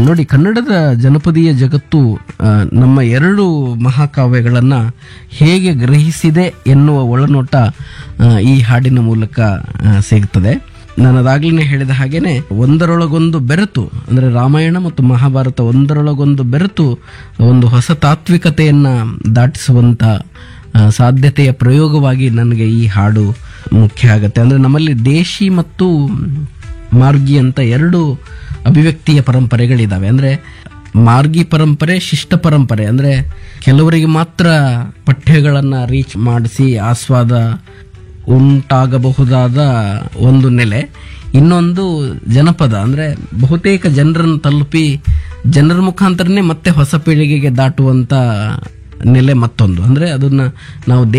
ನೋಡಿ ಕನ್ನಡದ ಜನಪದೀಯ ಜಗತ್ತು ಆ, ನಮ್ಮ ಎರಡು ಮಹಾಕಾವ್ಯಗಳನ್ನ ಹೇಗೆ ಗ್ರಹಿಸಿದೆ ಎನ್ನುವ ಒಳನೋಟ ಆ, ಈ ಹಾಡಿನ ಮೂಲಕ ಆ, ಸಿಗ್ತದೆ ನಾನು ಅದಾಗ್ಲೇ ಹೇಳಿದ ಹಾಗೇನೆ ಒಂದರೊಳಗೊಂದು ಬೆರೆತು ಅಂದ್ರೆ ರಾಮಾಯಣ ಮತ್ತು ಮಹಾಭಾರತ ಒಂದರೊಳಗೊಂದು ಬೆರೆತು ಒಂದು ಹೊಸ ತಾತ್ವಿಕತೆಯನ್ನ ದಾಟಿಸುವಂತ ಆ, ಸಾಧ್ಯತೆಯ ಪ್ರಯೋಗವಾಗಿ ನನಗೆ ಈ ಹಾಡು ಮುಖ್ಯ ಆಗತ್ತೆ ಅಂದ್ರೆ ನಮ್ಮಲ್ಲಿ ದೇಶಿ ಮತ್ತು ಮಾರ್ಗಿ ಅಂತ ಎರಡು ಅಭಿವ್ಯಕ್ತಿಯ ಪರಂಪರೆಗಳಿದಾವೆ ಅಂದ್ರೆ ಮಾರ್ಗಿ ಪರಂಪರೆ ಶಿಷ್ಟ ಪರಂಪರೆ ಅಂದ್ರೆ ಕೆಲವರಿಗೆ ಮಾತ್ರ ಪಠ್ಯಗಳನ್ನ ರೀಚ್ ಮಾಡಿಸಿ ಆಸ್ವಾದ ಉಂಟಾಗಬಹುದಾದ ಒಂದು ನೆಲೆ ಇನ್ನೊಂದು ಜನಪದ ಅಂದ್ರೆ ಬಹುತೇಕ ಜನರನ್ನು ತಲುಪಿ ಜನರ ಮುಖಾಂತರನೇ ಮತ್ತೆ ಹೊಸ ಪೀಳಿಗೆಗೆ ದಾಟುವಂತ ನೆಲೆ ಮತ್ತೊಂದು ಅಂದ್ರೆ ಅದನ್ನ ನಾವು